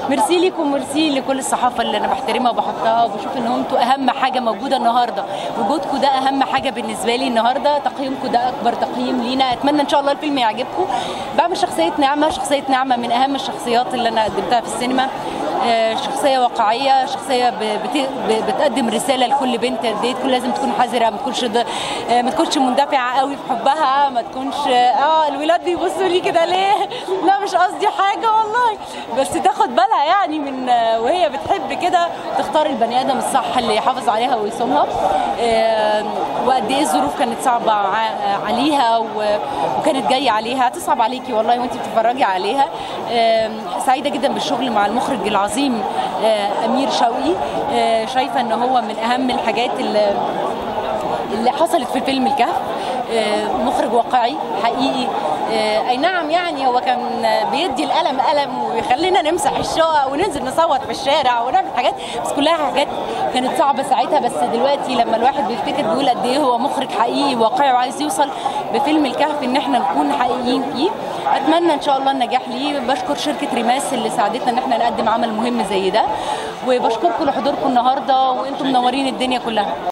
ميرسي ليكم ميرسي لكل الصحافه اللي انا بحترمها وبحطها وبشوف ان انتوا اهم حاجه موجوده النهارده وجودكم ده اهم حاجه بالنسبه لي النهارده تقييمكم ده اكبر تقييم لينا اتمنى ان شاء الله الفيلم يعجبكم بعمل شخصيه نعمه شخصيه نعمه من اهم الشخصيات اللي انا قدمتها في السينما آه، شخصيه واقعيه شخصيه ب- بت- ب- بتقدم رساله لكل بنت قد ايه تكون لازم تكون حذره ما تكونش ض- آه، ما تكونش مندفعه قوي في حبها ما تكونش اه الولاد بيبصوا لي كده ليه لا مش قصدي حاجه والله بس تاخد بالها يعني من آه، وهي بتحب كده تختار البني ادم الصح اللي يحافظ عليها ويصونها آه، وقد ايه الظروف كانت صعبه ع- عليها و- وكانت جايه عليها هتصعب عليكي والله وانت بتتفرجي عليها آه، سعيده جدا بالشغل مع المخرج العظيم آه، امير شوقي آه، شايفه ان هو من اهم الحاجات اللي اللي حصلت في فيلم الكهف آه، مخرج واقعي حقيقي آه، اي نعم يعني هو كان بيدي القلم قلم ويخلينا نمسح الشقق وننزل نصوت في الشارع ونعمل حاجات بس كلها حاجات كانت صعبه ساعتها بس دلوقتي لما الواحد بيفتكر بيقول قد ايه هو مخرج حقيقي واقعي وعايز يوصل بفيلم الكهف ان احنا نكون حقيقيين فيه اتمنى ان شاء الله النجاح ليه بشكر شركه ريماس اللي ساعدتنا ان احنا نقدم عمل مهم زي ده وبشكركم لحضوركم النهارده وانتم منورين الدنيا كلها